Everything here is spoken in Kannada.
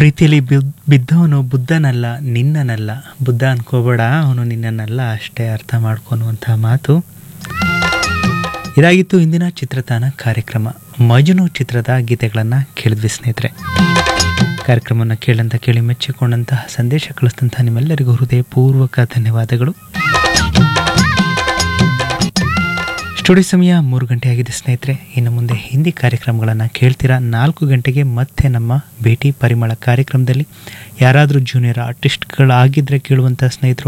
ಪ್ರೀತಿಯಲ್ಲಿ ಬಿದ್- ಬಿದ್ದವನು ಬುದ್ಧನಲ್ಲ ನಿನ್ನನಲ್ಲ ಬುದ್ಧ ಅನ್ಕೋಬೇಡ ಅವನು ನಿನ್ನನ್ನಲ್ಲ ಅಷ್ಟೇ ಅರ್ಥ ಮಾಡ್ಕೊನುವಂತಹ ಮಾತು ಇದಾಗಿತ್ತು ಇಂದಿನ ಚಿತ್ರತಾನ ಕಾರ್ಯಕ್ರಮ ಮಜುನು ಚಿತ್ರದ ಗೀತೆಗಳನ್ನು ಕೇಳಿದ್ವಿ ಸ್ನೇಹಿತರೆ ಕಾರ್ಯಕ್ರಮವನ್ನು ಕೇಳಂತ ಕೇಳಿ ಮೆಚ್ಚಿಕೊಂಡಂತಹ ಸಂದೇಶ ಕಳಿಸಿದಂತಹ ನಿಮ್ಮೆಲ್ಲರಿಗೂ ಹೃದಯಪೂರ್ವಕ ಧನ್ಯವಾದಗಳು ಸ್ಟುಡಿಯೋ ಸಮಯ ಮೂರು ಗಂಟೆ ಆಗಿದೆ ಸ್ನೇಹಿತರೆ ಇನ್ನು ಮುಂದೆ ಹಿಂದಿ ಕಾರ್ಯಕ್ರಮಗಳನ್ನು ಕೇಳ್ತೀರಾ ನಾಲ್ಕು ಗಂಟೆಗೆ ಮತ್ತೆ ನಮ್ಮ ಭೇಟಿ ಪರಿಮಳ ಕಾರ್ಯಕ್ರಮದಲ್ಲಿ ಯಾರಾದರೂ ಜೂನಿಯರ್ ಆರ್ಟಿಸ್ಟ್ಗಳಾಗಿದ್ದರೆ ಕೇಳುವಂಥ ಸ್ನೇಹಿತರು